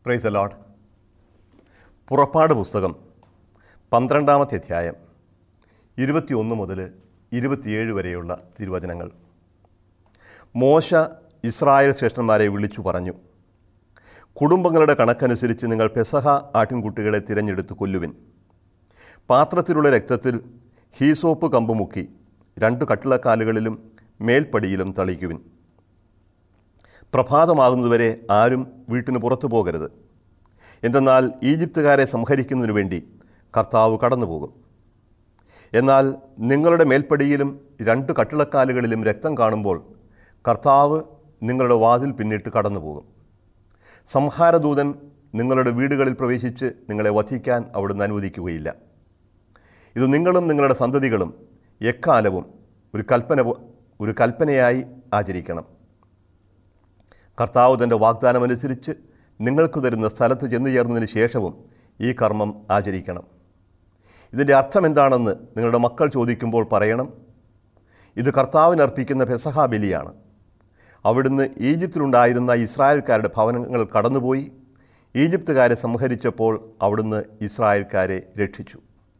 price allot പുറപ്പാട് പുസ്തകം പന്ത്രണ്ടാമത്തെ അധ്യായം ഇരുപത്തിയൊന്ന് മുതൽ ഇരുപത്തിയേഴ് വരെയുള്ള തിരുവചനങ്ങൾ മോശ ഇസ്രായേൽ ശ്രേഷ്ഠന്മാരെ വിളിച്ചു പറഞ്ഞു കുടുംബങ്ങളുടെ കണക്കനുസരിച്ച് നിങ്ങൾ പെസഹ ആട്ടിൻകുട്ടികളെ തിരഞ്ഞെടുത്ത് കൊല്ലുവിൻ പാത്രത്തിലുള്ള രക്തത്തിൽ ഹീസോപ്പ് കമ്പ് മുക്കി രണ്ട് കട്ടിളക്കാലുകളിലും മേൽപ്പടിയിലും തളിക്കുവിൻ പ്രഭാതമാകുന്നതുവരെ ആരും വീട്ടിന് പുറത്തു പോകരുത് എന്തെന്നാൽ ഈജിപ്തുകാരെ സംഹരിക്കുന്നതിനു വേണ്ടി കർത്താവ് കടന്നു പോകും എന്നാൽ നിങ്ങളുടെ മേൽപ്പടിയിലും രണ്ട് കട്ടിളക്കാലുകളിലും രക്തം കാണുമ്പോൾ കർത്താവ് നിങ്ങളുടെ വാതിൽ പിന്നിട്ട് കടന്നു പോകും സംഹാരദൂതൻ നിങ്ങളുടെ വീടുകളിൽ പ്രവേശിച്ച് നിങ്ങളെ വധിക്കാൻ അവിടുന്ന് അനുവദിക്കുകയില്ല ഇത് നിങ്ങളും നിങ്ങളുടെ സന്തതികളും എക്കാലവും ഒരു കൽപ്പന പോ- ഒരു കൽപ്പനയായി ആചരിക്കണം കർത്താവ് തൻ്റെ വാഗ്ദാനമനുസരിച്ച് നിങ്ങൾക്ക് തരുന്ന സ്ഥലത്ത് ചെന്നു ചേർന്നതിന് ശേഷവും ഈ കർമ്മം ആചരിക്കണം ഇതിൻ്റെ അർത്ഥം എന്താണെന്ന് നിങ്ങളുടെ മക്കൾ ചോദിക്കുമ്പോൾ പറയണം ഇത് കർത്താവിന് അർപ്പിക്കുന്ന പെസഹ ബലിയാണ് അവിടുന്ന് ഈജിപ്തിലുണ്ടായിരുന്ന ഇസ്രായേൽക്കാരുടെ ഭവനങ്ങൾ കടന്നുപോയി ഈജിപ്തുകാരെ സംഹരിച്ചപ്പോൾ അവിടുന്ന് ഇസ്രായേൽക്കാരെ രക്ഷിച്ചു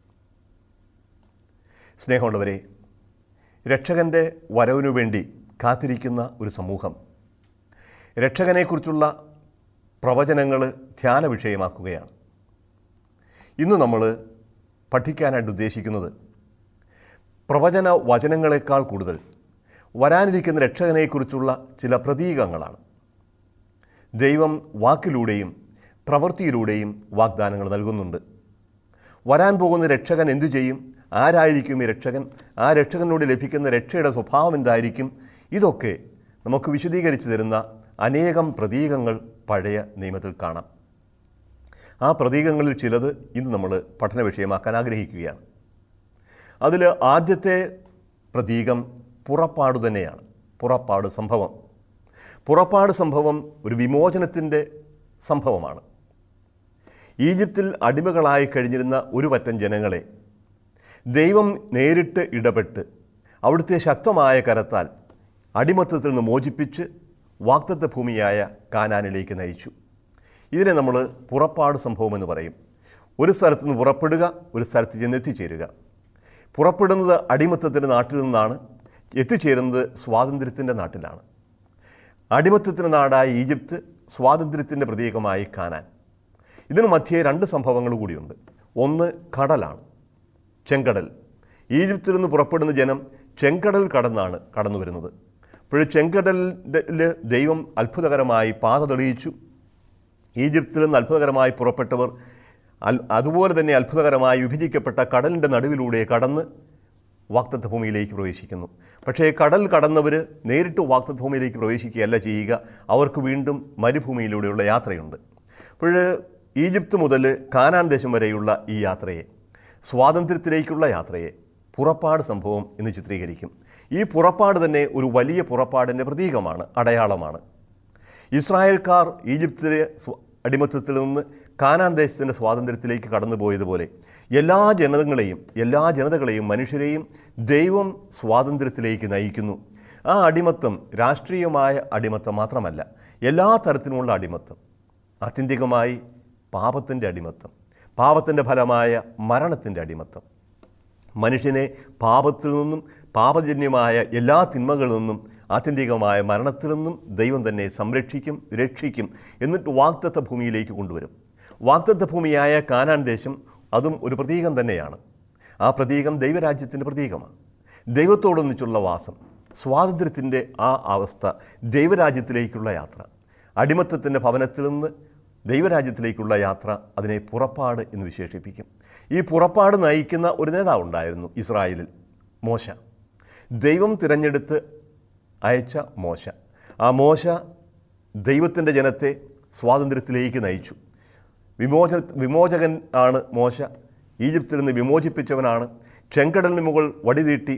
സ്നേഹമുള്ളവരെ രക്ഷകൻ്റെ വരവിനു വേണ്ടി കാത്തിരിക്കുന്ന ഒരു സമൂഹം രക്ഷകനെക്കുറിച്ചുള്ള പ്രവചനങ്ങൾ ധ്യാന വിഷയമാക്കുകയാണ് ഇന്ന് നമ്മൾ പഠിക്കാനായിട്ട് ഉദ്ദേശിക്കുന്നത് പ്രവചന വചനങ്ങളെക്കാൾ കൂടുതൽ വരാനിരിക്കുന്ന രക്ഷകനെക്കുറിച്ചുള്ള ചില പ്രതീകങ്ങളാണ് ദൈവം വാക്കിലൂടെയും പ്രവൃത്തിയിലൂടെയും വാഗ്ദാനങ്ങൾ നൽകുന്നുണ്ട് വരാൻ പോകുന്ന രക്ഷകൻ എന്തു ചെയ്യും ആരായിരിക്കും ഈ രക്ഷകൻ ആ രക്ഷകനോട് ലഭിക്കുന്ന രക്ഷയുടെ സ്വഭാവം എന്തായിരിക്കും ഇതൊക്കെ നമുക്ക് വിശദീകരിച്ചു തരുന്ന അനേകം പ്രതീകങ്ങൾ പഴയ നിയമത്തിൽ കാണാം ആ പ്രതീകങ്ങളിൽ ചിലത് ഇന്ന് നമ്മൾ പഠന വിഷയമാക്കാൻ ആഗ്രഹിക്കുകയാണ് അതിൽ ആദ്യത്തെ പ്രതീകം പുറപ്പാട് തന്നെയാണ് പുറപ്പാട് സംഭവം പുറപ്പാട് സംഭവം ഒരു വിമോചനത്തിൻ്റെ സംഭവമാണ് ഈജിപ്തിൽ അടിമകളായി കഴിഞ്ഞിരുന്ന ഒരു പറ്റം ജനങ്ങളെ ദൈവം നേരിട്ട് ഇടപെട്ട് അവിടുത്തെ ശക്തമായ കരത്താൽ അടിമത്തത്തിൽ നിന്ന് മോചിപ്പിച്ച് വാക്തത്വ ഭൂമിയായ കാനാനിലേക്ക് നയിച്ചു ഇതിനെ നമ്മൾ പുറപ്പാട് സംഭവം എന്ന് പറയും ഒരു സ്ഥലത്ത് നിന്ന് പുറപ്പെടുക ഒരു സ്ഥലത്ത് ചെന്ന് എത്തിച്ചേരുക പുറപ്പെടുന്നത് അടിമത്തത്തിൻ്റെ നാട്ടിൽ നിന്നാണ് എത്തിച്ചേരുന്നത് സ്വാതന്ത്ര്യത്തിൻ്റെ നാട്ടിലാണ് അടിമത്തത്തിൻ്റെ നാടായ ഈജിപ്ത് സ്വാതന്ത്ര്യത്തിൻ്റെ പ്രതീകമായി കാണാൻ ഇതിനു മധ്യേ രണ്ട് സംഭവങ്ങൾ കൂടിയുണ്ട് ഒന്ന് കടലാണ് ചെങ്കടൽ ഈജിപ്തിൽ നിന്ന് പുറപ്പെടുന്ന ജനം ചെങ്കടൽ കടന്നാണ് കടന്നു വരുന്നത് അപ്പോൾ ചെങ്കടലിൽ ദൈവം അത്ഭുതകരമായി പാത തെളിയിച്ചു ഈജിപ്തിൽ നിന്ന് അത്ഭുതകരമായി പുറപ്പെട്ടവർ അൽ അതുപോലെ തന്നെ അത്ഭുതകരമായി വിഭജിക്കപ്പെട്ട കടലിൻ്റെ നടുവിലൂടെ കടന്ന് വാക്തത്വ ഭൂമിയിലേക്ക് പ്രവേശിക്കുന്നു പക്ഷേ കടൽ കടന്നവർ നേരിട്ട് വാക്തത്വ ഭൂമിയിലേക്ക് പ്രവേശിക്കുകയല്ല ചെയ്യുക അവർക്ക് വീണ്ടും മരുഭൂമിയിലൂടെയുള്ള യാത്രയുണ്ട് അപ്പോൾ ഈജിപ്ത് മുതൽ കാനാൻ ദേശം വരെയുള്ള ഈ യാത്രയെ സ്വാതന്ത്ര്യത്തിലേക്കുള്ള യാത്രയെ പുറപ്പാട് സംഭവം എന്ന് ചിത്രീകരിക്കും ഈ പുറപ്പാട് തന്നെ ഒരു വലിയ പുറപ്പാടിൻ്റെ പ്രതീകമാണ് അടയാളമാണ് ഇസ്രായേൽക്കാർ ഈജിപ്തിലെ സ്വ- അടിമത്തത്തിൽ നിന്ന് കാനാൻ ദേശത്തിൻ്റെ സ്വാതന്ത്ര്യത്തിലേക്ക് കടന്നുപോയതുപോലെ എല്ലാ ജനതകളെയും എല്ലാ ജനതകളെയും മനുഷ്യരെയും ദൈവം സ്വാതന്ത്ര്യത്തിലേക്ക് നയിക്കുന്നു ആ അടിമത്തം രാഷ്ട്രീയമായ അടിമത്തം മാത്രമല്ല എല്ലാ തരത്തിലുമുള്ള അടിമത്തം ആത്യന്തികമായി പാപത്തിൻ്റെ അടിമത്തം പാപത്തിൻ്റെ ഫലമായ മരണത്തിൻ്റെ അടിമത്തം മനുഷ്യനെ പാപത്തിൽ നിന്നും പാപജന്യമായ എല്ലാ തിന്മകളിൽ നിന്നും ആത്യന്തികമായ മരണത്തിൽ നിന്നും ദൈവം തന്നെ സംരക്ഷിക്കും രക്ഷിക്കും എന്നിട്ട് വാഗ്ദത്ത ഭൂമിയിലേക്ക് കൊണ്ടുവരും വാഗ്ദത്ത ഭൂമിയായ കാനാൻ ദേശം അതും ഒരു പ്രതീകം തന്നെയാണ് ആ പ്രതീകം ദൈവരാജ്യത്തിൻ്റെ പ്രതീകമാണ് ദൈവത്തോടൊന്നിച്ചുള്ള വാസം സ്വാതന്ത്ര്യത്തിൻ്റെ ആ അവസ്ഥ ദൈവരാജ്യത്തിലേക്കുള്ള യാത്ര അടിമത്തത്തിൻ്റെ ഭവനത്തിൽ നിന്ന് ദൈവരാജ്യത്തിലേക്കുള്ള യാത്ര അതിനെ പുറപ്പാട് എന്ന് വിശേഷിപ്പിക്കും ഈ പുറപ്പാട് നയിക്കുന്ന ഒരു നേതാവുണ്ടായിരുന്നു ഇസ്രായേലിൽ മോശ ദൈവം തിരഞ്ഞെടുത്ത് അയച്ച മോശ ആ മോശ ദൈവത്തിൻ്റെ ജനത്തെ സ്വാതന്ത്ര്യത്തിലേക്ക് നയിച്ചു വിമോചന വിമോചകൻ ആണ് മോശ ഈജിപ്തിൽ നിന്ന് വിമോചിപ്പിച്ചവനാണ് ചെങ്കടലിന് മുകൾ വടിനീട്ടി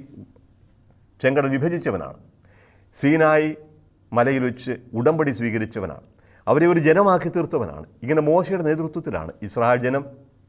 ചെങ്കടൽ വിഭജിച്ചവനാണ് സീനായി മലയിൽ വെച്ച് ഉടമ്പടി സ്വീകരിച്ചവനാണ് അവരെ ഒരു ജനമാക്കി തീർത്തവനാണ് ഇങ്ങനെ മോശയുടെ നേതൃത്വത്തിലാണ് ഇസ്രായേൽ ജനം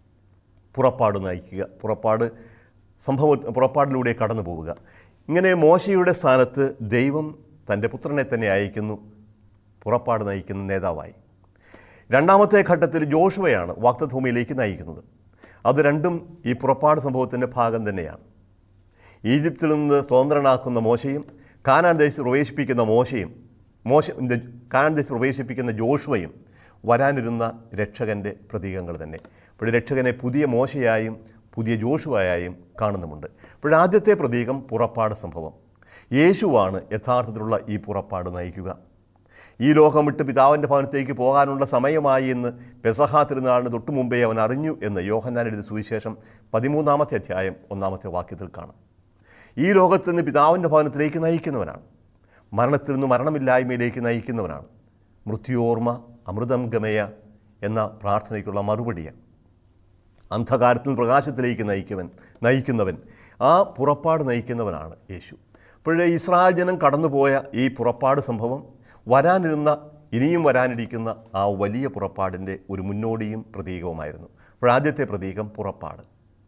പുറപ്പാട് നയിക്കുക പുറപ്പാട് സംഭവ പുറപ്പാടിലൂടെ കടന്നു പോവുക ഇങ്ങനെ മോശയുടെ സ്ഥാനത്ത് ദൈവം തൻ്റെ പുത്രനെ തന്നെ അയക്കുന്നു പുറപ്പാട് നയിക്കുന്ന നേതാവായി രണ്ടാമത്തെ ഘട്ടത്തിൽ ജോഷുവയാണ് വാക്തഭൂമിയിലേക്ക് നയിക്കുന്നത് അത് രണ്ടും ഈ പുറപ്പാട് സംഭവത്തിൻ്റെ ഭാഗം തന്നെയാണ് ഈജിപ്തിൽ നിന്ന് സ്വതന്ത്രനാക്കുന്ന മോശയും കാനാൻ ദേശത്ത് പ്രവേശിപ്പിക്കുന്ന മോശയും മോശ ഇത് കാനാൻ ദേശത്ത് പ്രവേശിപ്പിക്കുന്ന ജോഷുവയും വരാനിരുന്ന രക്ഷകൻ്റെ പ്രതീകങ്ങൾ തന്നെ അപ്പോൾ രക്ഷകനെ പുതിയ മോശയായും പുതിയ ജോഷുവായും കാണുന്നുമുണ്ട് അപ്പോൾ ആദ്യത്തെ പ്രതീകം പുറപ്പാട് സംഭവം യേശുവാണ് യഥാർത്ഥത്തിലുള്ള ഈ പുറപ്പാട് നയിക്കുക ഈ ലോകം വിട്ട് പിതാവിൻ്റെ ഭവനത്തേക്ക് പോകാനുള്ള സമയമായി എന്ന് പെസഹ തിരുനാളിന് തൊട്ടു മുമ്പേ അവൻ അറിഞ്ഞു എന്ന് യോഹന്നാൻ എഴുതിയ സുവിശേഷം പതിമൂന്നാമത്തെ അധ്യായം ഒന്നാമത്തെ വാക്യത്തിൽ കാണാം ഈ ലോകത്തിൽ നിന്ന് പിതാവിൻ്റെ ഭവനത്തിലേക്ക് നയിക്കുന്നവനാണ് മരണത്തിൽ നിന്ന് മരണമില്ലായ്മയിലേക്ക് നയിക്കുന്നവനാണ് മൃത്യോർമ്മ അമൃതം ഗമയ എന്ന പ്രാർത്ഥനയ്ക്കുള്ള മറുപടിയാണ് അന്ധകാരത്തിൽ നിന്ന് പ്രകാശത്തിലേക്ക് നയിക്കുന്നവൻ നയിക്കുന്നവൻ ആ പുറപ്പാട് നയിക്കുന്നവനാണ് യേശു അപ്പോഴേ ഇസ്രായേൽ ജനം കടന്നുപോയ ഈ പുറപ്പാട് സംഭവം വരാനിരുന്ന ഇനിയും വരാനിരിക്കുന്ന ആ വലിയ പുറപ്പാടിൻ്റെ ഒരു മുന്നോടിയും പ്രതീകവുമായിരുന്നു അപ്പോൾ ആദ്യത്തെ പ്രതീകം പുറപ്പാട്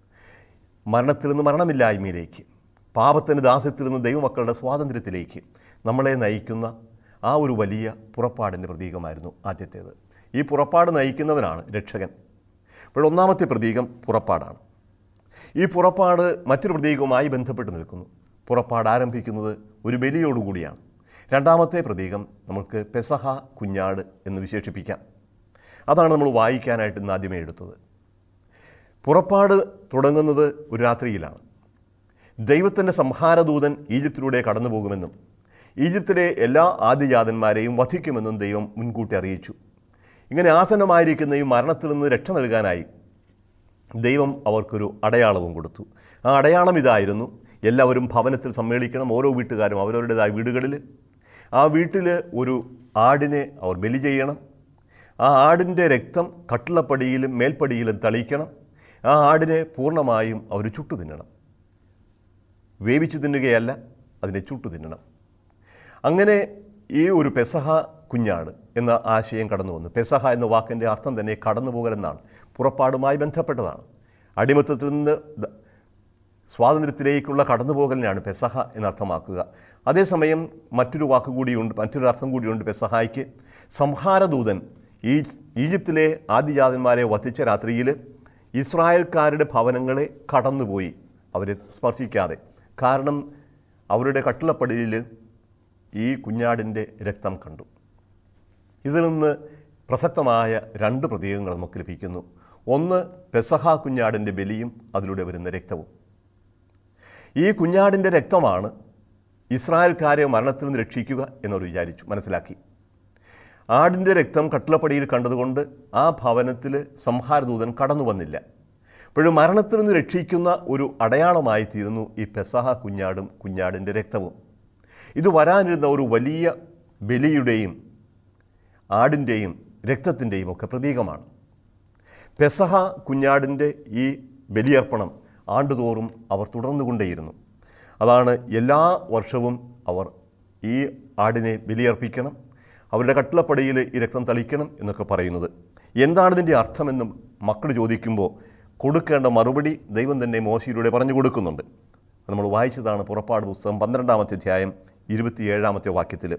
മരണത്തിൽ നിന്ന് മരണമില്ലായ്മയിലേക്ക് പാപത്തിന് ദാസ്യത്തിൽ നിന്ന് ദൈവമക്കളുടെ സ്വാതന്ത്ര്യത്തിലേക്ക് നമ്മളെ നയിക്കുന്ന ആ ഒരു വലിയ പുറപ്പാടിൻ്റെ പ്രതീകമായിരുന്നു ആദ്യത്തേത് ഈ പുറപ്പാട് നയിക്കുന്നവനാണ് രക്ഷകൻ അപ്പോൾ ഒന്നാമത്തെ പ്രതീകം പുറപ്പാടാണ് ഈ പുറപ്പാട് മറ്റൊരു പ്രതീകവുമായി ബന്ധപ്പെട്ട് നിൽക്കുന്നു പുറപ്പാട് ആരംഭിക്കുന്നത് ഒരു ബലിയോടുകൂടിയാണ് രണ്ടാമത്തെ പ്രതീകം നമുക്ക് പെസഹ കുഞ്ഞാട് എന്ന് വിശേഷിപ്പിക്കാം അതാണ് നമ്മൾ വായിക്കാനായിട്ട് ഇന്ന് ആദ്യമേ എടുത്തത് പുറപ്പാട് തുടങ്ങുന്നത് ഒരു രാത്രിയിലാണ് ദൈവത്തിൻ്റെ സംഹാരദൂതൻ ഈജിപ്തിലൂടെ കടന്നു പോകുമെന്നും ഈജിപ്തിലെ എല്ലാ ആദ്യജാതന്മാരെയും വധിക്കുമെന്നും ദൈവം മുൻകൂട്ടി അറിയിച്ചു ഇങ്ങനെ ആസന്നമായിരിക്കുന്ന ഈ മരണത്തിൽ നിന്ന് രക്ഷ നൽകാനായി ദൈവം അവർക്കൊരു അടയാളവും കൊടുത്തു ആ അടയാളം ഇതായിരുന്നു എല്ലാവരും ഭവനത്തിൽ സമ്മേളിക്കണം ഓരോ വീട്ടുകാരും അവരവരുടേതായ വീടുകളിൽ ആ വീട്ടിൽ ഒരു ആടിനെ അവർ ബലി ചെയ്യണം ആ ആടിൻ്റെ രക്തം കട്ടിളപ്പടിയിലും മേൽപ്പടിയിലും തളിക്കണം ആ ആടിനെ പൂർണ്ണമായും അവർ ചുട്ടു തിന്നണം വേവിച്ചു തിന്നുകയല്ല അതിനെ ചുട്ടു തിന്നണം അങ്ങനെ ഈ ഒരു പെസഹ കുഞ്ഞാട് എന്ന ആശയം കടന്നു വന്നു പെസഹ എന്ന വാക്കിൻ്റെ അർത്ഥം തന്നെ കടന്നു പോകലെന്നാണ് പുറപ്പാടുമായി ബന്ധപ്പെട്ടതാണ് അടിമത്തത്തിൽ നിന്ന് ദ- സ്വാതന്ത്ര്യത്തിലേക്കുള്ള കടന്നുപോകലിനാണ് പെസഹ എന്നർത്ഥമാക്കുക അതേസമയം മറ്റൊരു വാക്ക് കൂടിയുണ്ട് മറ്റൊരു അർത്ഥം കൂടിയുണ്ട് പെസഹായ്ക്ക് സംഹാരദൂതൻ ഈ ഈജിപ്തിലെ ആദ്യജാതന്മാരെ വധിച്ച രാത്രിയിൽ ഇസ്രായേൽക്കാരുടെ ഭവനങ്ങളെ കടന്നുപോയി അവരെ സ്പർശിക്കാതെ കാരണം അവരുടെ കട്ടിളപ്പടിയിൽ ഈ കുഞ്ഞാടിൻ്റെ രക്തം കണ്ടു ഇതിൽ നിന്ന് പ്രസക്തമായ രണ്ട് പ്രതീകങ്ങൾ നമുക്ക് ലഭിക്കുന്നു ഒന്ന് പെസഹ കുഞ്ഞാടിൻ്റെ ബലിയും അതിലൂടെ വരുന്ന രക്തവും ഈ കുഞ്ഞാടിൻ്റെ രക്തമാണ് ഇസ്രായേൽക്കാരെ മരണത്തിൽ നിന്ന് രക്ഷിക്കുക എന്നവർ വിചാരിച്ചു മനസ്സിലാക്കി ആടിൻ്റെ രക്തം കട്ടിളപ്പടിയിൽ കണ്ടതുകൊണ്ട് ആ ഭവനത്തിൽ സംഹാരദൂതൻ കടന്നു വന്നില്ല അപ്പോഴും മരണത്തിൽ നിന്ന് രക്ഷിക്കുന്ന ഒരു അടയാളമായി തീരുന്നു ഈ പെസഹ കുഞ്ഞാടും കുഞ്ഞാടിൻ്റെ രക്തവും ഇത് വരാനിരുന്ന ഒരു വലിയ ബലിയുടെയും ആടിൻ്റെയും രക്തത്തിൻ്റെയും ഒക്കെ പ്രതീകമാണ് പെസഹ കുഞ്ഞാടിൻ്റെ ഈ ബലിയർപ്പണം ആണ്ടുതോറും അവർ തുടർന്നുകൊണ്ടേയിരുന്നു അതാണ് എല്ലാ വർഷവും അവർ ഈ ആടിനെ ബലിയർപ്പിക്കണം അവരുടെ കട്ടിളപ്പടിയിൽ ഈ രക്തം തളിക്കണം എന്നൊക്കെ പറയുന്നത് എന്താണ് ഇതിൻ്റെ അർത്ഥമെന്നും മക്കൾ ചോദിക്കുമ്പോൾ കൊടുക്കേണ്ട മറുപടി ദൈവം തന്നെ മോശയിലൂടെ പറഞ്ഞു കൊടുക്കുന്നുണ്ട് അത് നമ്മൾ വായിച്ചതാണ് പുറപ്പാട് പുസ്തകം പന്ത്രണ്ടാമത്തെ അധ്യായം ഇരുപത്തിയേഴാമത്തെ വാക്യത്തിൽ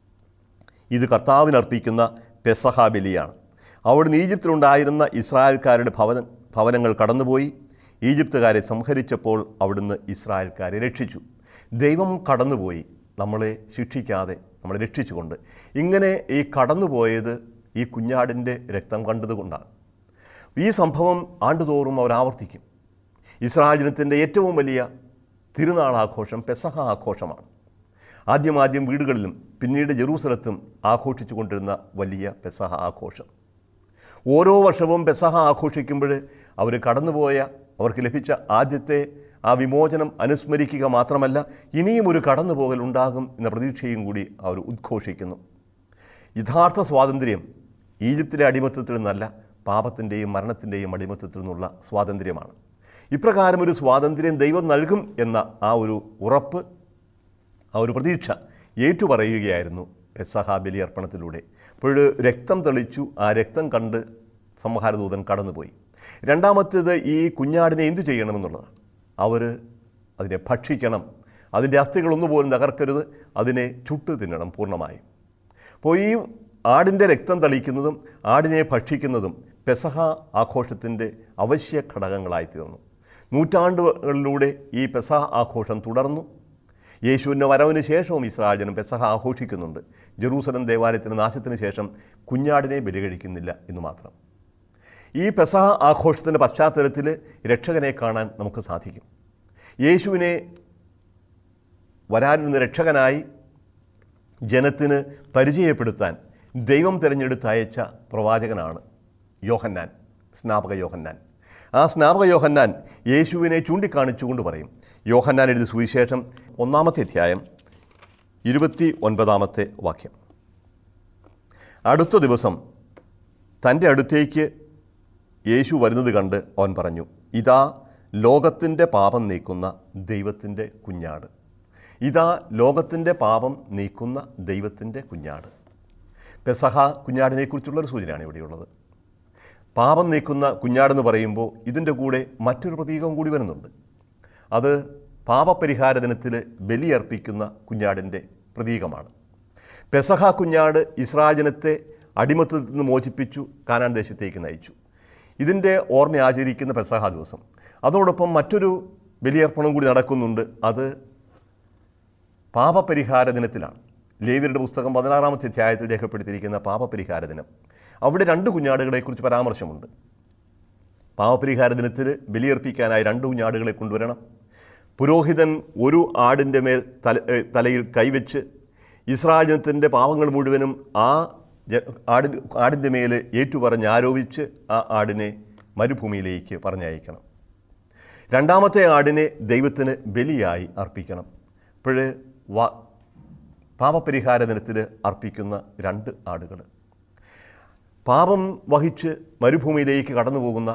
ഇത് കർത്താവിനർപ്പിക്കുന്ന പെസഹ ബലിയാണ് അവിടുന്ന് ഈജിപ്തിലുണ്ടായിരുന്ന ഇസ്രായേൽക്കാരുടെ ഭവന ഭവനങ്ങൾ കടന്നുപോയി ഈജിപ്തുകാരെ സംഹരിച്ചപ്പോൾ അവിടുന്ന് ഇസ്രായേൽക്കാരെ രക്ഷിച്ചു ദൈവം കടന്നുപോയി നമ്മളെ ശിക്ഷിക്കാതെ നമ്മളെ രക്ഷിച്ചുകൊണ്ട് ഇങ്ങനെ ഈ കടന്നുപോയത് ഈ കുഞ്ഞാടിൻ്റെ രക്തം കണ്ടതുകൊണ്ടാണ് ഈ സംഭവം ആണ്ടുതോറും അവർ ആവർത്തിക്കും ഇസ്രായേൽ ജനത്തിൻ്റെ ഏറ്റവും വലിയ തിരുനാൾ ആഘോഷം പെസഹ ആഘോഷമാണ് ആദ്യമാദ്യം വീടുകളിലും പിന്നീട് ജെറൂസലത്തും ആഘോഷിച്ചു കൊണ്ടിരുന്ന വലിയ പെസഹ ആഘോഷം ഓരോ വർഷവും പെസഹ ആഘോഷിക്കുമ്പോൾ അവർ കടന്നുപോയ അവർക്ക് ലഭിച്ച ആദ്യത്തെ ആ വിമോചനം അനുസ്മരിക്കുക മാത്രമല്ല ഇനിയും ഒരു കടന്നുപോകൽ ഉണ്ടാകും എന്ന പ്രതീക്ഷയും കൂടി അവർ ഉദ്ഘോഷിക്കുന്നു യഥാർത്ഥ സ്വാതന്ത്ര്യം ഈജിപ്തിലെ അടിമത്തത്തിൽ നിന്നല്ല പാപത്തിൻ്റെയും മരണത്തിൻ്റെയും അടിമത്തത്തിൽ നിന്നുള്ള സ്വാതന്ത്ര്യമാണ് ഇപ്രകാരം ഒരു സ്വാതന്ത്ര്യം ദൈവം നൽകും എന്ന ആ ഒരു ഉറപ്പ് ആ ഒരു പ്രതീക്ഷ ഏറ്റുപറയുകയായിരുന്നു പെസഹ ബലിയർപ്പണത്തിലൂടെ അപ്പോൾ രക്തം തെളിച്ചു ആ രക്തം കണ്ട് സംഹാരദൂതൻ കടന്നുപോയി രണ്ടാമത്തേത് ഈ കുഞ്ഞാടിനെ എന്തു ചെയ്യണമെന്നുള്ളതാണ് അവർ അതിനെ ഭക്ഷിക്കണം അതിൻ്റെ അസ്ഥികളൊന്നുപോലും തകർക്കരുത് അതിനെ ചുട്ടു തിന്നണം പൂർണ്ണമായും അപ്പോൾ ഈ ആടിൻ്റെ രക്തം തളിക്കുന്നതും ആടിനെ ഭക്ഷിക്കുന്നതും പെസഹ ആഘോഷത്തിൻ്റെ അവശ്യ ഘടകങ്ങളായി തീർന്നു നൂറ്റാണ്ടുകളിലൂടെ ഈ പെസഹ ആഘോഷം തുടർന്നു യേശുവിൻ്റെ വരവിന് ശേഷവും ഇസ്രായേൽ ജനം പെസഹ ആഘോഷിക്കുന്നുണ്ട് ജെറൂസലം ദേവാലയത്തിന് നാശത്തിന് ശേഷം കുഞ്ഞാടിനെ ബലി കഴിക്കുന്നില്ല എന്ന് മാത്രം ഈ പെസഹ ആഘോഷത്തിൻ്റെ പശ്ചാത്തലത്തിൽ രക്ഷകനെ കാണാൻ നമുക്ക് സാധിക്കും യേശുവിനെ വരാനിരുന്ന രക്ഷകനായി ജനത്തിന് പരിചയപ്പെടുത്താൻ ദൈവം തിരഞ്ഞെടുത്ത് അയച്ച പ്രവാചകനാണ് യോഹന്നാൻ സ്നാപക യോഹന്നാൻ ആ സ്നാപക യോഹന്നാൻ യേശുവിനെ ചൂണ്ടിക്കാണിച്ചുകൊണ്ട് പറയും യോഹന്നാൻ എഴുതിയ സുവിശേഷം ഒന്നാമത്തെ അധ്യായം ഇരുപത്തി ഒൻപതാമത്തെ വാക്യം അടുത്ത ദിവസം തൻ്റെ അടുത്തേക്ക് യേശു വരുന്നത് കണ്ട് അവൻ പറഞ്ഞു ഇതാ ലോകത്തിൻ്റെ പാപം നീക്കുന്ന ദൈവത്തിൻ്റെ കുഞ്ഞാട് ഇതാ ലോകത്തിൻ്റെ പാപം നീക്കുന്ന ദൈവത്തിൻ്റെ കുഞ്ഞാട് പെസഹ കുഞ്ഞാടിനെക്കുറിച്ചുള്ളൊരു സൂചനയാണ് ഇവിടെയുള്ളത് പാപം നീക്കുന്ന കുഞ്ഞാടെന്ന് പറയുമ്പോൾ ഇതിൻ്റെ കൂടെ മറ്റൊരു പ്രതീകവും കൂടി വരുന്നുണ്ട് അത് പാപപരിഹാര ദിനത്തിൽ ബലിയർപ്പിക്കുന്ന കുഞ്ഞാടിൻ്റെ പ്രതീകമാണ് പെസഹ കുഞ്ഞാട് ഇസ്രായേൽ ജനത്തെ അടിമത്തത്തിൽ നിന്ന് മോചിപ്പിച്ചു കാനാൻ ദേശത്തേക്ക് നയിച്ചു ഇതിൻ്റെ ഓർമ്മ ആചരിക്കുന്ന പെസഹ ദിവസം അതോടൊപ്പം മറ്റൊരു ബലിയർപ്പണം കൂടി നടക്കുന്നുണ്ട് അത് പാപപരിഹാര ദിനത്തിലാണ് ലേവിയരുടെ പുസ്തകം പതിനാറാമത്തെ അധ്യായത്തിൽ രേഖപ്പെടുത്തിയിരിക്കുന്ന പാപപരിഹാര ദിനം അവിടെ രണ്ട് കുഞ്ഞാടുകളെക്കുറിച്ച് പരാമർശമുണ്ട് പാവപരിഹാര ദിനത്തിൽ ബലിയർപ്പിക്കാനായി രണ്ട് കുഞ്ഞാടുകളെ കൊണ്ടുവരണം പുരോഹിതൻ ഒരു ആടിൻ്റെ മേൽ തല ഏ, തലയിൽ കൈവച്ച് ഇസ്രായേൽ ജനത്തിൻ്റെ പാവങ്ങൾ മുഴുവനും ആ ജ- ആടി ആടിൻ്റെ മേൽ ഏറ്റുപറഞ്ഞ് ആരോപിച്ച് ആ ആടിനെ മരുഭൂമിയിലേക്ക് പറഞ്ഞയക്കണം രണ്ടാമത്തെ ആടിനെ ദൈവത്തിന് ബലിയായി അർപ്പിക്കണം അപ്പോൾ വ പാപപരിഹാര ദിനത്തിൽ അർപ്പിക്കുന്ന രണ്ട് ആടുകൾ പാപം വഹിച്ച് മരുഭൂമിയിലേക്ക് കടന്നു പോകുന്ന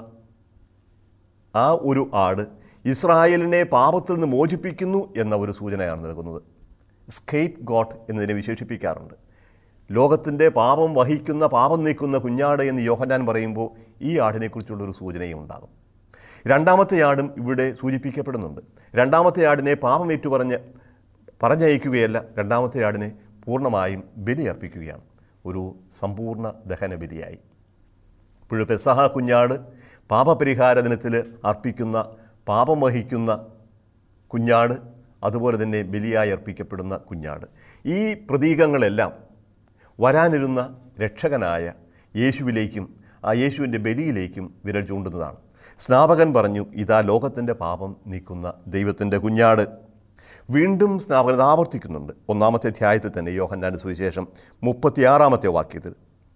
ആ ഒരു ആട് ഇസ്രായേലിനെ പാപത്തിൽ നിന്ന് മോചിപ്പിക്കുന്നു എന്ന ഒരു സൂചനയാണ് നൽകുന്നത് സ്കേപ്പ് ഗോട്ട് എന്നതിനെ വിശേഷിപ്പിക്കാറുണ്ട് ലോകത്തിൻ്റെ പാപം വഹിക്കുന്ന പാപം നീക്കുന്ന കുഞ്ഞാട് എന്ന് യോഹന്നാൻ പറയുമ്പോൾ ഈ ആടിനെക്കുറിച്ചുള്ള ഒരു സൂചനയും ഉണ്ടാകും രണ്ടാമത്തെ ആടും ഇവിടെ സൂചിപ്പിക്കപ്പെടുന്നുണ്ട് രണ്ടാമത്തെ ആടിനെ പാപം ഏറ്റുപറഞ്ഞ് പറഞ്ഞയക്കുകയല്ല രണ്ടാമത്തെ ആടിനെ പൂർണ്ണമായും ബലിയർപ്പിക്കുകയാണ് ഒരു സമ്പൂർണ്ണ ദഹന ബലിയായി ഇപ്പോഴും പെസഹ കുഞ്ഞാട് പാപപരിഹാര ദിനത്തിൽ അർപ്പിക്കുന്ന പാപം വഹിക്കുന്ന കുഞ്ഞാട് അതുപോലെ തന്നെ ബലിയായി അർപ്പിക്കപ്പെടുന്ന കുഞ്ഞാട് ഈ പ്രതീകങ്ങളെല്ലാം വരാനിരുന്ന രക്ഷകനായ യേശുവിലേക്കും ആ യേശുവിൻ്റെ ബലിയിലേക്കും വിരൽ ചൂണ്ടുന്നതാണ് സ്നാപകൻ പറഞ്ഞു ഇതാ ലോകത്തിൻ്റെ പാപം നീക്കുന്ന ദൈവത്തിൻ്റെ കുഞ്ഞാട് വീണ്ടും സ്നാപകൻ ഇത് ആവർത്തിക്കുന്നുണ്ട് ഒന്നാമത്തെ അധ്യായത്തിൽ തന്നെ യോഹന്നാൻ്റെ സുവിശേഷം മുപ്പത്തിയാറാമത്തെ വാക്യത്തിൽ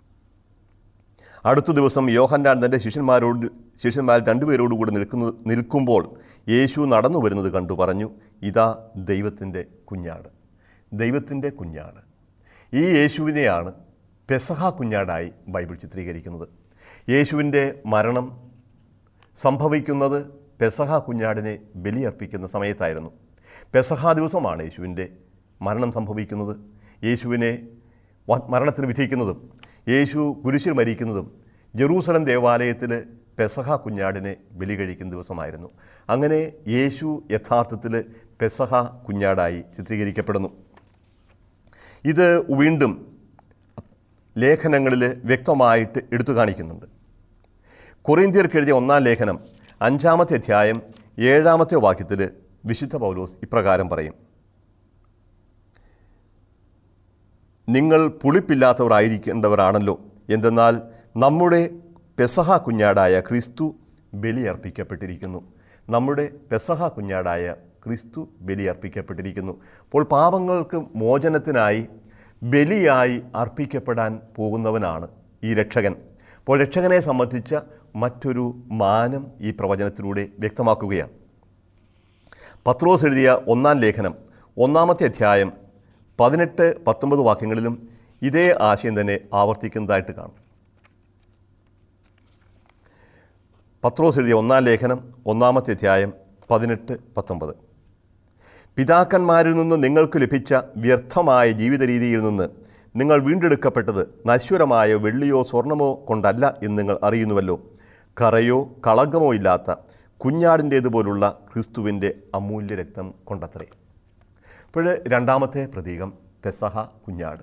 അടുത്ത ദിവസം യോഹന്നാൻ തൻ്റെ ശിഷ്യന്മാരോട് ശിഷ്യന്മാർ രണ്ടുപേരോടുകൂടി നിൽക്കുന്ന നിൽക്കുമ്പോൾ യേശു നടന്നു വരുന്നത് കണ്ടു പറഞ്ഞു ഇതാ ദൈവത്തിൻ്റെ കുഞ്ഞാട് ദൈവത്തിൻ്റെ കുഞ്ഞാട് ഈ യേശുവിനെയാണ് പെസഹ കുഞ്ഞാടായി ബൈബിൾ ചിത്രീകരിക്കുന്നത് യേശുവിൻ്റെ മരണം സംഭവിക്കുന്നത് പെസഹ കുഞ്ഞാടിനെ ബലിയർപ്പിക്കുന്ന സമയത്തായിരുന്നു പെസഹ ദിവസമാണ് യേശുവിൻ്റെ മരണം സംഭവിക്കുന്നത് യേശുവിനെ വ- മരണത്തിന് വിധിക്കുന്നതും യേശു കുരിശിൽ മരിക്കുന്നതും ജെറൂസലം ദേവാലയത്തിൽ പെസഹ കുഞ്ഞാടിനെ ബലി കഴിക്കുന്ന ദിവസമായിരുന്നു അങ്ങനെ യേശു യഥാർത്ഥത്തിൽ പെസഹ കുഞ്ഞാടായി ചിത്രീകരിക്കപ്പെടുന്നു ഇത് വീണ്ടും ലേഖനങ്ങളിൽ വ്യക്തമായിട്ട് എടുത്തു കാണിക്കുന്നുണ്ട് കൊറിന്ത്യർക്ക് എഴുതിയ ഒന്നാം ലേഖനം അഞ്ചാമത്തെ അധ്യായം ഏഴാമത്തെ വാക്യത്തിൽ വിശുദ്ധ പൗലോസ് ഇപ്രകാരം പറയും നിങ്ങൾ പുളിപ്പില്ലാത്തവരായിരിക്കേണ്ടവരാണല്ലോ എന്തെന്നാൽ നമ്മുടെ പെസഹ കുഞ്ഞാടായ ക്രിസ്തു ബലിയർപ്പിക്കപ്പെട്ടിരിക്കുന്നു നമ്മുടെ പെസഹ കുഞ്ഞാടായ ക്രിസ്തു ബലിയർപ്പിക്കപ്പെട്ടിരിക്കുന്നു അപ്പോൾ പാപങ്ങൾക്ക് മോചനത്തിനായി ബലിയായി അർപ്പിക്കപ്പെടാൻ പോകുന്നവനാണ് ഈ രക്ഷകൻ അപ്പോൾ രക്ഷകനെ സംബന്ധിച്ച മറ്റൊരു മാനം ഈ പ്രവചനത്തിലൂടെ വ്യക്തമാക്കുകയാണ് പത്രോസ് എഴുതിയ ഒന്നാം ലേഖനം ഒന്നാമത്തെ അധ്യായം പതിനെട്ട് പത്തൊമ്പത് വാക്യങ്ങളിലും ഇതേ ആശയം തന്നെ ആവർത്തിക്കുന്നതായിട്ട് കാണും പത്രോസ് എഴുതിയ ഒന്നാം ലേഖനം ഒന്നാമത്തെ അധ്യായം പതിനെട്ട് പത്തൊമ്പത് പിതാക്കന്മാരിൽ നിന്ന് നിങ്ങൾക്ക് ലഭിച്ച വ്യർത്ഥമായ ജീവിത രീതിയിൽ നിന്ന് നിങ്ങൾ വീണ്ടെടുക്കപ്പെട്ടത് നശ്വരമായ വെള്ളിയോ സ്വർണമോ കൊണ്ടല്ല എന്ന് നിങ്ങൾ അറിയുന്നുവല്ലോ കറയോ കളങ്കമോ ഇല്ലാത്ത കുഞ്ഞാടിൻ്റേതുപോലുള്ള ക്രിസ്തുവിൻ്റെ അമൂല്യ രക്തം കൊണ്ടത്രേ ഇപ്പോൾ രണ്ടാമത്തെ പ്രതീകം പെസഹ കുഞ്ഞാട്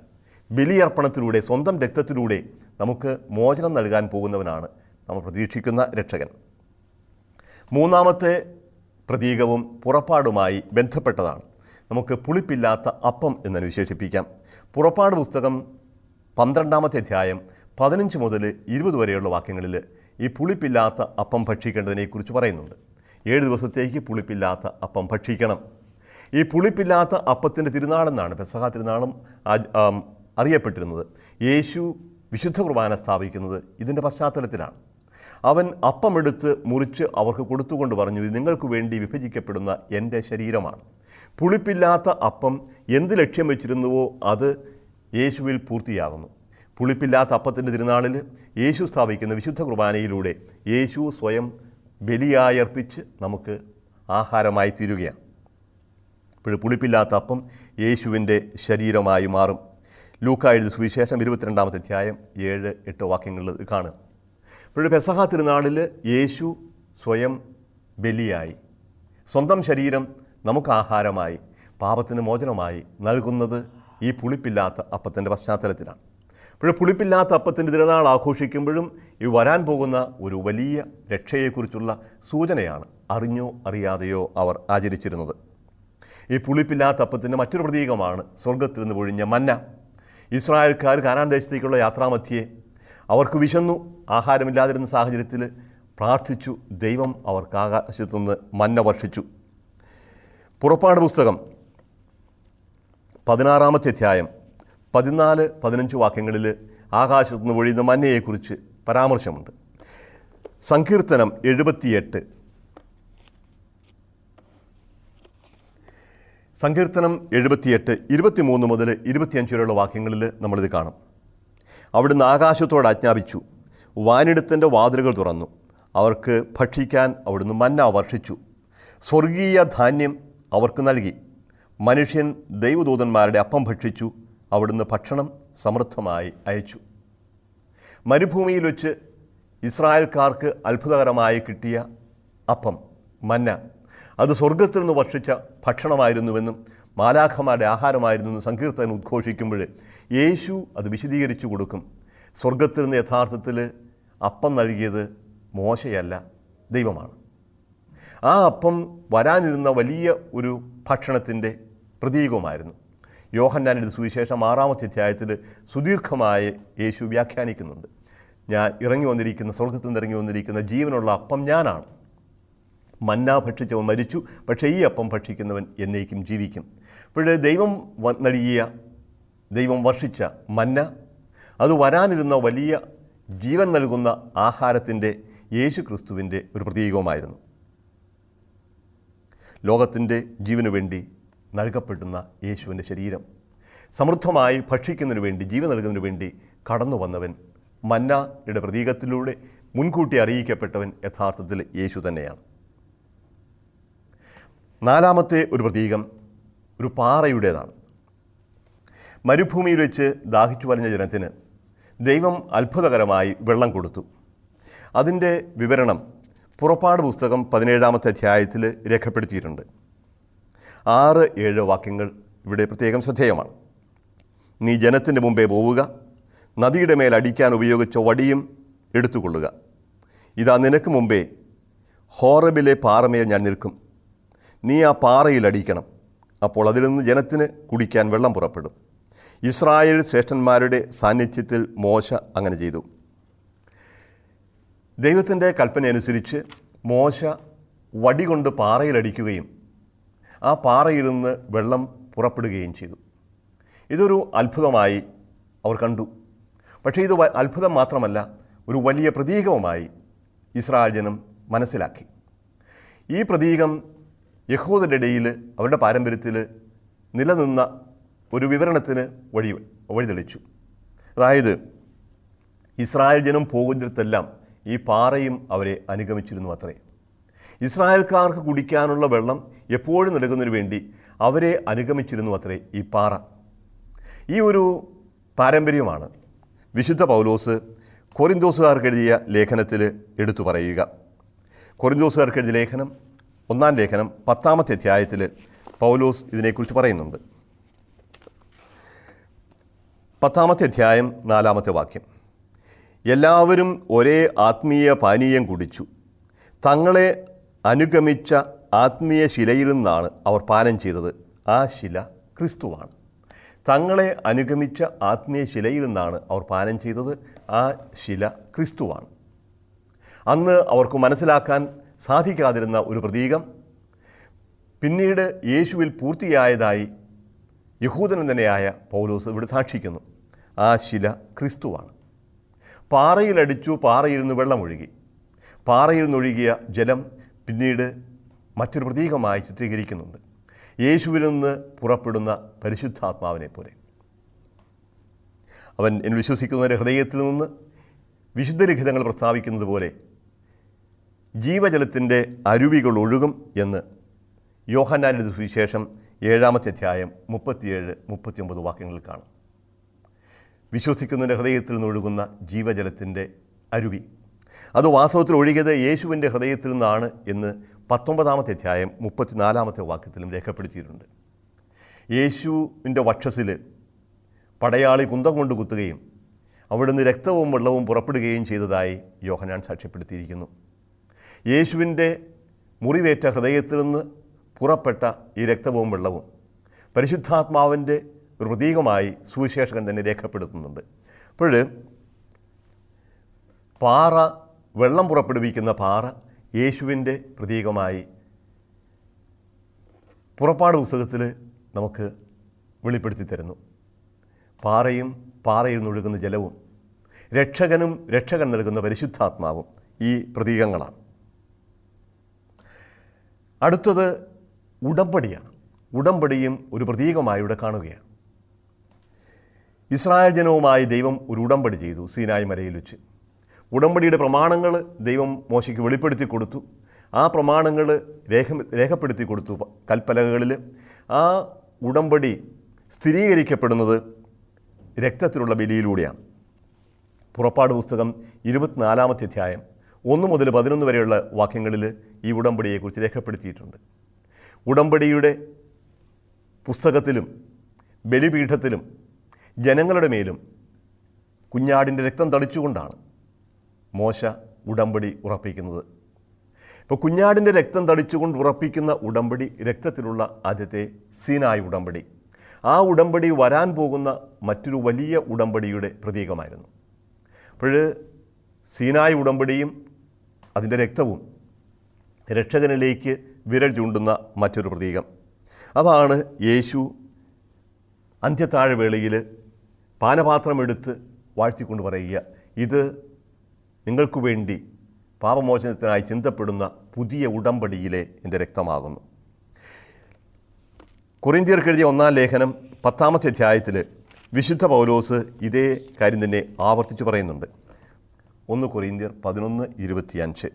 ബലിയർപ്പണത്തിലൂടെ സ്വന്തം രക്തത്തിലൂടെ നമുക്ക് മോചനം നൽകാൻ പോകുന്നവനാണ് നമ്മൾ പ്രതീക്ഷിക്കുന്ന രക്ഷകൻ മൂന്നാമത്തെ പ്രതീകവും പുറപ്പാടുമായി ബന്ധപ്പെട്ടതാണ് നമുക്ക് പുളിപ്പില്ലാത്ത അപ്പം എന്ന് വിശേഷിപ്പിക്കാം പുറപ്പാട് പുസ്തകം പന്ത്രണ്ടാമത്തെ അധ്യായം പതിനഞ്ച് മുതൽ ഇരുപത് വരെയുള്ള വാക്യങ്ങളിൽ ഈ പുളിപ്പില്ലാത്ത അപ്പം ഭക്ഷിക്കേണ്ടതിനെക്കുറിച്ച് പറയുന്നുണ്ട് ഏഴ് ദിവസത്തേക്ക് പുളിപ്പില്ലാത്ത അപ്പം ഭക്ഷിക്കണം ഈ പുളിപ്പില്ലാത്ത അപ്പത്തിൻ്റെ തിരുനാളെന്നാണ് പെസഹ തിരുനാളും ആച- ആം, അറിയപ്പെട്ടിരുന്നത് യേശു വിശുദ്ധ കുർബാന സ്ഥാപിക്കുന്നത് ഇതിൻ്റെ പശ്ചാത്തലത്തിലാണ് അവൻ അപ്പമെടുത്ത് മുറിച്ച് അവർക്ക് കൊടുത്തുകൊണ്ട് പറഞ്ഞു ഇത് നിങ്ങൾക്ക് വേണ്ടി വിഭജിക്കപ്പെടുന്ന എൻ്റെ ശരീരമാണ് പുളിപ്പില്ലാത്ത അപ്പം എന്ത് ലക്ഷ്യം വെച്ചിരുന്നുവോ അത് യേശുവിൽ പൂർത്തിയാകുന്നു പുളിപ്പില്ലാത്ത അപ്പത്തിൻ്റെ തിരുനാളിൽ യേശു സ്ഥാപിക്കുന്ന വിശുദ്ധ കുർബാനയിലൂടെ യേശു സ്വയം ബലിയായി അർപ്പിച്ച് നമുക്ക് ആഹാരമായി തീരുകയാണ് ഇപ്പോൾ പുളിപ്പില്ലാത്ത അപ്പം യേശുവിൻ്റെ ശരീരമായി മാറും ലൂക്ക എഴുതി സുവിശേഷം ഇരുപത്തിരണ്ടാമത്തെ അധ്യായം ഏഴ് എട്ട് വാക്യങ്ങളിൽ ഇത് കാണുക ഇപ്പോൾ പെസഹ തിരുനാളിൽ യേശു സ്വയം ബലിയായി സ്വന്തം ശരീരം നമുക്ക് ആഹാരമായി പാപത്തിന് മോചനമായി നൽകുന്നത് ഈ പുളിപ്പില്ലാത്ത അപ്പത്തിൻ്റെ പശ്ചാത്തലത്തിലാണ് ഇപ്പോൾ പുളിപ്പില്ലാത്ത അപ്പത്തിൻ്റെ തിരുനാൾ ആഘോഷിക്കുമ്പോഴും ഈ വരാൻ പോകുന്ന ഒരു വലിയ രക്ഷയെക്കുറിച്ചുള്ള സൂചനയാണ് അറിഞ്ഞോ അറിയാതെയോ അവർ ആചരിച്ചിരുന്നത് ഈ പുളിപ്പില്ലാത്ത അപ്പത്തിൻ്റെ മറ്റൊരു പ്രതീകമാണ് സ്വർഗത്തിൽ നിന്ന് പൊഴിഞ്ഞ മന്ന ഇസ്രായേൽക്കാർ കാനാൻ ദേശത്തേക്കുള്ള യാത്രാമധ്യേ അവർക്ക് വിശന്നു ആഹാരമില്ലാതിരുന്ന സാഹചര്യത്തിൽ പ്രാർത്ഥിച്ചു ദൈവം അവർക്ക് ആകാശത്തുനിന്ന് മന്ന വർഷിച്ചു പുറപ്പാട് പുസ്തകം പതിനാറാമത്തെ അധ്യായം പതിനാല് പതിനഞ്ച് വാക്യങ്ങളിൽ ആകാശത്തുനിന്ന് പൊഴിയുന്ന മന്നയെക്കുറിച്ച് പരാമർശമുണ്ട് സങ്കീർത്തനം എഴുപത്തിയെട്ട് സങ്കീർത്തനം എഴുപത്തിയെട്ട് ഇരുപത്തിമൂന്ന് മുതൽ ഇരുപത്തിയഞ്ച് വരെയുള്ള വാക്യങ്ങളിൽ നമ്മളിത് കാണും അവിടുന്ന് ആകാശത്തോട് ആജ്ഞാപിച്ചു വാനിടത്തിൻ്റെ വാതിലുകൾ തുറന്നു അവർക്ക് ഭക്ഷിക്കാൻ അവിടുന്ന് മന്ന വർഷിച്ചു സ്വർഗീയ ധാന്യം അവർക്ക് നൽകി മനുഷ്യൻ ദൈവദൂതന്മാരുടെ അപ്പം ഭക്ഷിച്ചു അവിടുന്ന് ഭക്ഷണം സമൃദ്ധമായി അയച്ചു മരുഭൂമിയിൽ വെച്ച് ഇസ്രായേൽക്കാർക്ക് അത്ഭുതകരമായി കിട്ടിയ അപ്പം മന്ന അത് സ്വർഗത്തിൽ നിന്ന് വർഷിച്ച ഭക്ഷണമായിരുന്നുവെന്നും മാലാഖമാരുടെ ആഹാരമായിരുന്നെന്നും സങ്കീർത്തകൻ ഉദ്ഘോഷിക്കുമ്പോൾ യേശു അത് വിശദീകരിച്ചു കൊടുക്കും സ്വർഗത്തിൽ നിന്ന് യഥാർത്ഥത്തിൽ അപ്പം നൽകിയത് മോശയല്ല ദൈവമാണ് ആ അപ്പം വരാനിരുന്ന വലിയ ഒരു ഭക്ഷണത്തിൻ്റെ പ്രതീകവുമായിരുന്നു യോഹന്നാൻ്റെ സുവിശേഷം ആറാമത്തെ അധ്യായത്തിൽ സുദീർഘമായി യേശു വ്യാഖ്യാനിക്കുന്നുണ്ട് ഞാൻ ഇറങ്ങി വന്നിരിക്കുന്ന സ്വർഗത്തിൽ നിന്ന് ഇറങ്ങി വന്നിരിക്കുന്ന ജീവനുള്ള അപ്പം ഞാനാണ് മന്ന ഭക്ഷിച്ചവൻ മരിച്ചു പക്ഷേ ഈ അപ്പം ഭക്ഷിക്കുന്നവൻ എന്നേക്കും ജീവിക്കും അപ്പോൾ ദൈവം വ- നൽകിയ ദൈവം വർഷിച്ച മന്ന അത് വരാനിരുന്ന വലിയ ജീവൻ നൽകുന്ന ആഹാരത്തിൻ്റെ യേശു ക്രിസ്തുവിൻ്റെ ഒരു പ്രതീകവുമായിരുന്നു ലോകത്തിൻ്റെ ജീവന് വേണ്ടി നൽകപ്പെടുന്ന യേശുവിൻ്റെ ശരീരം സമൃദ്ധമായി ഭക്ഷിക്കുന്നതിന് വേണ്ടി ജീവൻ നൽകുന്നതിന് വേണ്ടി കടന്നു വന്നവൻ മന്നയുടെ പ്രതീകത്തിലൂടെ മുൻകൂട്ടി അറിയിക്കപ്പെട്ടവൻ യഥാർത്ഥത്തിൽ യേശു തന്നെയാണ് നാലാമത്തെ ഒരു പ്രതീകം ഒരു പാറയുടേതാണ് മരുഭൂമിയിൽ വെച്ച് ദാഹിച്ചു വലഞ്ഞ ജനത്തിന് ദൈവം അത്ഭുതകരമായി വെള്ളം കൊടുത്തു അതിൻ്റെ വിവരണം പുറപ്പാട് പുസ്തകം പതിനേഴാമത്തെ അധ്യായത്തിൽ രേഖപ്പെടുത്തിയിട്ടുണ്ട് ആറ് ഏഴ് വാക്യങ്ങൾ ഇവിടെ പ്രത്യേകം ശ്രദ്ധേയമാണ് നീ ജനത്തിൻ്റെ മുമ്പേ പോവുക നദിയുടെ മേൽ അടിക്കാൻ ഉപയോഗിച്ച വടിയും എടുത്തുകൊള്ളുക ഇതാ നിനക്ക് മുമ്പേ ഹോറബിലെ പാറമേൽ ഞാൻ നിൽക്കും നീ ആ പാറയിൽ അടിക്കണം അപ്പോൾ അതിൽ നിന്ന് ജനത്തിന് കുടിക്കാൻ വെള്ളം പുറപ്പെടും ഇസ്രായേൽ ശ്രേഷ്ഠന്മാരുടെ സാന്നിധ്യത്തിൽ മോശ അങ്ങനെ ചെയ്തു ദൈവത്തിൻ്റെ കൽപ്പനയനുസരിച്ച് മോശ വടി കൊണ്ട് പാറയിലടിക്കുകയും ആ പാറയിൽ നിന്ന് വെള്ളം പുറപ്പെടുകയും ചെയ്തു ഇതൊരു അത്ഭുതമായി അവർ കണ്ടു പക്ഷേ ഇത് വ- അത്ഭുതം മാത്രമല്ല ഒരു വലിയ പ്രതീകവുമായി ഇസ്രായേൽ ജനം മനസ്സിലാക്കി ഈ പ്രതീകം യഹൂദരുടെ ഇടയിൽ അവരുടെ പാരമ്പര്യത്തിൽ നിലനിന്ന ഒരു വിവരണത്തിന് വഴി വഴിതെളിച്ചു അതായത് ഇസ്രായേൽ ജനം പോകുന്നിടത്തെല്ലാം ഈ പാറയും അവരെ അനുഗമിച്ചിരുന്നു അത്രേ ഇസ്രായേൽക്കാർക്ക് കുടിക്കാനുള്ള വെള്ളം എപ്പോഴും നൽകുന്നതിന് വേണ്ടി അവരെ അനുഗമിച്ചിരുന്നു അത്രേ ഈ പാറ ഈ ഒരു പാരമ്പര്യമാണ് വിശുദ്ധ പൗലോസ് കൊറിന്തോസുകാർക്ക് എഴുതിയ ലേഖനത്തിൽ എടുത്തു പറയുക കൊറിന്തോസുകാർക്ക് എഴുതിയ ലേഖനം ഒന്നാം ലേഖനം പത്താമത്തെ അധ്യായത്തിൽ പൗലോസ് ഇതിനെക്കുറിച്ച് പറയുന്നുണ്ട് പത്താമത്തെ അധ്യായം നാലാമത്തെ വാക്യം എല്ലാവരും ഒരേ ആത്മീയ പാനീയം കുടിച്ചു തങ്ങളെ അനുഗമിച്ച ആത്മീയ ശിലയിൽ നിന്നാണ് അവർ പാനം ചെയ്തത് ആ ശില ക്രിസ്തുവാണ് തങ്ങളെ അനുഗമിച്ച ആത്മീയ ശിലയിൽ നിന്നാണ് അവർ പാനം ചെയ്തത് ആ ശില ക്രിസ്തുവാണ് അന്ന് അവർക്ക് മനസ്സിലാക്കാൻ സാധിക്കാതിരുന്ന ഒരു പ്രതീകം പിന്നീട് യേശുവിൽ പൂർത്തിയായതായി യഹൂദൻ തന്നെയായ പൗലോസ് ഇവിടെ സാക്ഷിക്കുന്നു ആ ശില ക്രിസ്തുവാണ് പാറയിലടിച്ചു പാറയിൽ നിന്ന് വെള്ളമൊഴുകി പാറയിൽ നിന്നൊഴുകിയ ജലം പിന്നീട് മറ്റൊരു പ്രതീകമായി ചിത്രീകരിക്കുന്നുണ്ട് യേശുവിൽ നിന്ന് പുറപ്പെടുന്ന പരിശുദ്ധാത്മാവിനെ പോലെ അവൻ എന്ന് വിശ്വസിക്കുന്നവരുടെ ഹൃദയത്തിൽ നിന്ന് വിശുദ്ധ ലിഖിതങ്ങൾ പ്രസ്താവിക്കുന്നത് പോലെ ജീവജലത്തിൻ്റെ അരുവികൾ ഒഴുകും എന്ന് യോഹന്നാൻ്റെ സുവിശേഷം ഏഴാമത്തെ അധ്യായം മുപ്പത്തിയേഴ് മുപ്പത്തിയൊമ്പത് വാക്യങ്ങളിൽ കാണും വിശ്വസിക്കുന്നതിൻ്റെ ഹൃദയത്തിൽ നിന്നൊഴുകുന്ന ജീവജലത്തിൻ്റെ അരുവി അത് വാസ്തവത്തിൽ ഒഴുകിയത് യേശുവിൻ്റെ ഹൃദയത്തിൽ നിന്നാണ് എന്ന് പത്തൊമ്പതാമത്തെ അധ്യായം മുപ്പത്തിനാലാമത്തെ വാക്യത്തിലും രേഖപ്പെടുത്തിയിട്ടുണ്ട് യേശുവിൻ്റെ വക്ഷസിൽ പടയാളി കുന്തം കൊണ്ട് കുത്തുകയും അവിടുന്ന് രക്തവും വെള്ളവും പുറപ്പെടുകയും ചെയ്തതായി യോഹനാൻ സാക്ഷ്യപ്പെടുത്തിയിരിക്കുന്നു യേശുവിൻ്റെ മുറിവേറ്റ ഹൃദയത്തിൽ നിന്ന് പുറപ്പെട്ട ഈ രക്തവും വെള്ളവും പരിശുദ്ധാത്മാവിൻ്റെ ഒരു പ്രതീകമായി സുവിശേഷകൻ തന്നെ രേഖപ്പെടുത്തുന്നുണ്ട് അപ്പോൾ പാറ വെള്ളം പുറപ്പെടുവിക്കുന്ന പാറ യേശുവിൻ്റെ പ്രതീകമായി പുറപ്പാട് പുസ്തകത്തിൽ നമുക്ക് വെളിപ്പെടുത്തി തരുന്നു പാറയും പാറയിൽ നിന്നൊഴുകുന്ന ജലവും രക്ഷകനും രക്ഷകൻ നൽകുന്ന പരിശുദ്ധാത്മാവും ഈ പ്രതീകങ്ങളാണ് അടുത്തത് ഉടമ്പടിയാണ് ഉടമ്പടിയും ഒരു പ്രതീകമായി ഇവിടെ കാണുകയാണ് ഇസ്രായേൽ ജനവുമായി ദൈവം ഒരു ഉടമ്പടി ചെയ്തു സീനായ് മലയിൽ വെച്ച് ഉടമ്പടിയുടെ പ്രമാണങ്ങൾ ദൈവം മോശയ്ക്ക് വെളിപ്പെടുത്തി കൊടുത്തു ആ പ്രമാണങ്ങൾ രേഖ രേഖപ്പെടുത്തി കൊടുത്തു കൽപ്പലകളിൽ ആ ഉടമ്പടി സ്ഥിരീകരിക്കപ്പെടുന്നത് രക്തത്തിലുള്ള ബലിയിലൂടെയാണ് പുറപ്പാട് പുസ്തകം ഇരുപത്തിനാലാമത്തെ അധ്യായം ഒന്ന് മുതൽ പതിനൊന്ന് വരെയുള്ള വാക്യങ്ങളിൽ ഈ ഉടമ്പടിയെക്കുറിച്ച് രേഖപ്പെടുത്തിയിട്ടുണ്ട് ഉടമ്പടിയുടെ പുസ്തകത്തിലും ബലിപീഠത്തിലും ജനങ്ങളുടെ മേലും കുഞ്ഞാടിൻ്റെ രക്തം തളിച്ചുകൊണ്ടാണ് മോശ ഉടമ്പടി ഉറപ്പിക്കുന്നത് ഇപ്പോൾ കുഞ്ഞാടിൻ്റെ രക്തം തളിച്ചുകൊണ്ട് ഉറപ്പിക്കുന്ന ഉടമ്പടി രക്തത്തിലുള്ള ആദ്യത്തെ സീനായ് ഉടമ്പടി ആ ഉടമ്പടി വരാൻ പോകുന്ന മറ്റൊരു വലിയ ഉടമ്പടിയുടെ പ്രതീകമായിരുന്നു അപ്പോൾ സീനായ് ഉടമ്പടിയും അതിൻ്റെ രക്തവും രക്ഷകനിലേക്ക് വിരൽ ചൂണ്ടുന്ന മറ്റൊരു പ്രതീകം അതാണ് യേശു അന്ത്യത്താഴവേളയിൽ പാനപാത്രമെടുത്ത് വാഴ്ത്തിക്കൊണ്ട് പറയുക ഇത് നിങ്ങൾക്ക് വേണ്ടി പാപമോചനത്തിനായി ചിന്തപ്പെടുന്ന പുതിയ ഉടമ്പടിയിലെ എൻ്റെ രക്തമാകുന്നു കൊറിന്തിയർക്ക് എഴുതിയ ഒന്നാം ലേഖനം പത്താമത്തെ അധ്യായത്തിൽ വിശുദ്ധ പൗലോസ് ഇതേ കാര്യം തന്നെ ആവർത്തിച്ച് പറയുന്നുണ്ട് ഒന്ന് കൊറിന്തിയർ പതിനൊന്ന് ഇരുപത്തിയഞ്ച്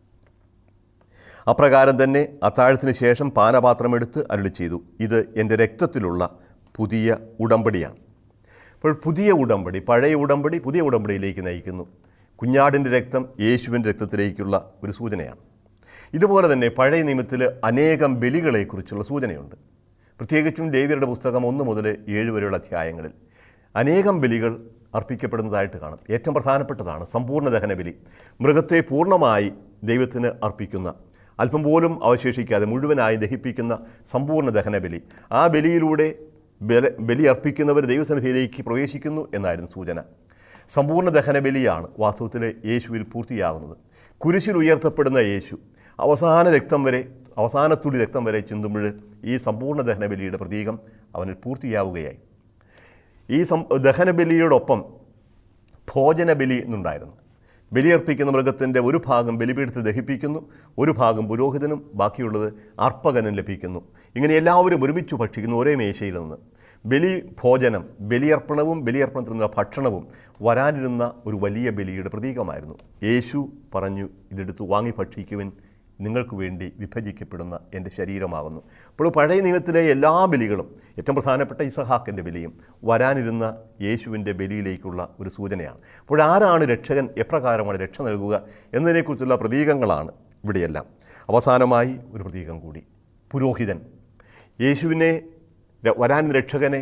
അപ്രകാരം തന്നെ അത്താഴത്തിന് ശേഷം പാനപാത്രമെടുത്ത് അരുളി ചെയ്തു ഇത് എൻ്റെ രക്തത്തിലുള്ള പുതിയ ഉടമ്പടിയാണ് അപ്പോൾ പുതിയ ഉടമ്പടി പഴയ ഉടമ്പടി പുതിയ ഉടമ്പടിയിലേക്ക് നയിക്കുന്നു കുഞ്ഞാടിൻ്റെ രക്തം യേശുവിൻ്റെ രക്തത്തിലേക്കുള്ള ഒരു സൂചനയാണ് ഇതുപോലെ തന്നെ പഴയ നിയമത്തിൽ അനേകം ബലികളെക്കുറിച്ചുള്ള സൂചനയുണ്ട് പ്രത്യേകിച്ചും ദേവിയരുടെ പുസ്തകം ഒന്ന് മുതൽ ഏഴ് വരെയുള്ള അധ്യായങ്ങളിൽ അനേകം ബലികൾ അർപ്പിക്കപ്പെടുന്നതായിട്ട് കാണും ഏറ്റവും പ്രധാനപ്പെട്ടതാണ് സമ്പൂർണ്ണ ദഹനബലി മൃഗത്തെ പൂർണ്ണമായി ദൈവത്തിന് അർപ്പിക്കുന്ന അല്പം പോലും അവശേഷിക്കാതെ മുഴുവനായി ദഹിപ്പിക്കുന്ന സമ്പൂർണ്ണ ദഹനബലി ആ ബലിയിലൂടെ ബല ബലി അർപ്പിക്കുന്നവർ ദൈവസന്നിധിയിലേക്ക് പ്രവേശിക്കുന്നു എന്നായിരുന്നു സൂചന സമ്പൂർണ്ണ ദഹനബലിയാണ് വാസ്തവത്തിൽ യേശുവിൽ പൂർത്തിയാകുന്നത് കുരിശിൽ ഉയർത്തപ്പെടുന്ന യേശു അവസാന രക്തം വരെ അവസാന തുള്ളി രക്തം വരെ ചിന്തുമ്പോൾ ഈ സമ്പൂർണ്ണ ദഹനബലിയുടെ പ്രതീകം അവനിൽ പൂർത്തിയാവുകയായി ഈ സം ദഹനബലിയോടൊപ്പം ഭോജനബലി എന്നുണ്ടായിരുന്നു ബലിയർപ്പിക്കുന്ന മൃഗത്തിൻ്റെ ഒരു ഭാഗം ബലിപീഠത്തിൽ ദഹിപ്പിക്കുന്നു ഒരു ഭാഗം പുരോഹിതനും ബാക്കിയുള്ളത് അർപ്പകനും ലഭിക്കുന്നു ഇങ്ങനെ എല്ലാവരും ഒരുമിച്ച് ഭക്ഷിക്കുന്നു ഒരേ മേശയിൽ നിന്ന് ബലി ഭോജനം ബലിയർപ്പണവും ബലിയർപ്പണത്തിൽ നിന്നുള്ള ഭക്ഷണവും വരാനിരുന്ന ഒരു വലിയ ബലിയുടെ പ്രതീകമായിരുന്നു യേശു പറഞ്ഞു ഇതെടുത്ത് വാങ്ങി ഭക്ഷിക്കുവിൻ നിങ്ങൾക്ക് വേണ്ടി വിഭജിക്കപ്പെടുന്ന എൻ്റെ ശരീരമാകുന്നു അപ്പോൾ പഴയ നിയമത്തിലെ എല്ലാ ബലികളും ഏറ്റവും പ്രധാനപ്പെട്ട ഇസഹാക്കിൻ്റെ ബലിയും വരാനിരുന്ന യേശുവിൻ്റെ ബലിയിലേക്കുള്ള ഒരു സൂചനയാണ് അപ്പോൾ ആരാണ് രക്ഷകൻ എപ്രകാരമാണ് രക്ഷ നൽകുക എന്നതിനെക്കുറിച്ചുള്ള പ്രതീകങ്ങളാണ് ഇവിടെയെല്ലാം അവസാനമായി ഒരു പ്രതീകം കൂടി പുരോഹിതൻ യേശുവിനെ ര- വരാൻ രക്ഷകനെ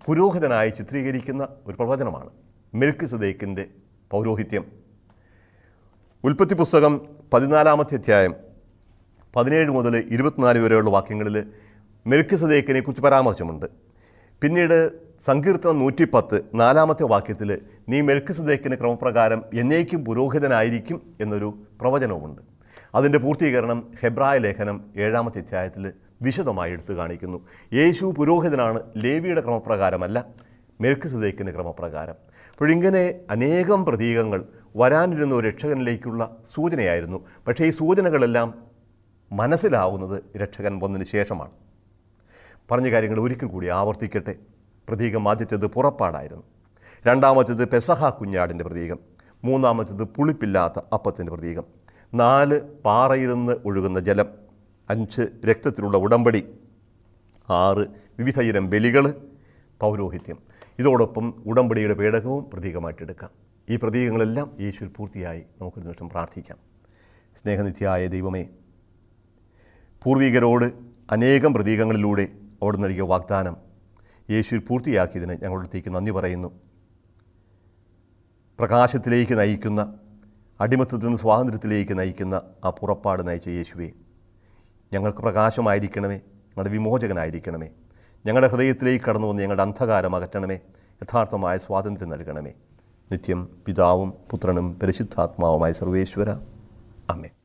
പുരോഹിതനായി ചിത്രീകരിക്കുന്ന ഒരു പ്രവചനമാണ് മിൽക്ക് സദേക്കിൻ്റെ പൗരോഹിത്യം ഉൽപ്പത്തി പുസ്തകം പതിനാലാമത്തെ അധ്യായം പതിനേഴ് മുതൽ ഇരുപത്തിനാല് വരെയുള്ള വാക്യങ്ങളിൽ മെൽക്ക് സദേക്കിനെ കുറിച്ച് പരാമർശമുണ്ട് പിന്നീട് സങ്കീർത്തനം നൂറ്റി പത്ത് നാലാമത്തെ വാക്യത്തിൽ നീ മെൽക്ക് സദേക്കിന് ക്രമപ്രകാരം എന്നേക്കും പുരോഹിതനായിരിക്കും എന്നൊരു പ്രവചനവുമുണ്ട് അതിൻ്റെ പൂർത്തീകരണം ഹെബ്രായ ലേഖനം ഏഴാമത്തെ അധ്യായത്തിൽ വിശദമായി എടുത്തു കാണിക്കുന്നു യേശു പുരോഹിതനാണ് ലേവിയുടെ ക്രമപ്രകാരമല്ല മെൽക്ക് സദേക്കിന് ക്രമപ്രകാരം അപ്പോഴിങ്ങനെ അനേകം പ്രതീകങ്ങൾ വരാനിരുന്ന ഒരു രക്ഷകനിലേക്കുള്ള സൂചനയായിരുന്നു പക്ഷേ ഈ സൂചനകളെല്ലാം മനസ്സിലാവുന്നത് രക്ഷകൻ വന്നതിന് ശേഷമാണ് പറഞ്ഞ കാര്യങ്ങൾ ഒരിക്കൽ കൂടി ആവർത്തിക്കട്ടെ പ്രതീകം ആദ്യത്തേത് പുറപ്പാടായിരുന്നു രണ്ടാമത്തേത് പെസഹ കുഞ്ഞാടിൻ്റെ പ്രതീകം മൂന്നാമത്തേത് പുളിപ്പില്ലാത്ത അപ്പത്തിൻ്റെ പ്രതീകം നാല് പാറയിരുന്ന് ഒഴുകുന്ന ജലം അഞ്ച് രക്തത്തിലുള്ള ഉടമ്പടി ആറ് വിവിധ ഇനം ബലികൾ പൗരോഹിത്യം ഇതോടൊപ്പം ഉടമ്പടിയുടെ പേടകവും പ്രതീകമായിട്ടെടുക്കാം ഈ പ്രതീകങ്ങളെല്ലാം യേശുവിൽ പൂർത്തിയായി നമുക്കൊരു നിമിഷം പ്രാർത്ഥിക്കാം സ്നേഹനിധിയായ ദൈവമേ പൂർവികരോട് അനേകം പ്രതീകങ്ങളിലൂടെ അവിടെ നൽകിയ വാഗ്ദാനം യേശുവിൽ പൂർത്തിയാക്കിയതിന് ഞങ്ങളടുത്തേക്ക് നന്ദി പറയുന്നു പ്രകാശത്തിലേക്ക് നയിക്കുന്ന അടിമത്തത്തിൽ നിന്ന് സ്വാതന്ത്ര്യത്തിലേക്ക് നയിക്കുന്ന ആ പുറപ്പാട് നയിച്ച യേശുവെ ഞങ്ങൾക്ക് പ്രകാശമായിരിക്കണമേ ഞങ്ങളുടെ വിമോചകനായിരിക്കണമേ ഞങ്ങളുടെ ഹൃദയത്തിലേക്ക് കടന്നു വന്ന് ഞങ്ങളുടെ അന്ധകാരം അകറ്റണമേ യഥാർത്ഥമായ സ്വാതന്ത്ര്യം നൽകണമേ നിത്യം പിതാവും പുത്രനും പരിശുദ്ധാത്മാവുമായ സർവേശ്വര അമ്മേ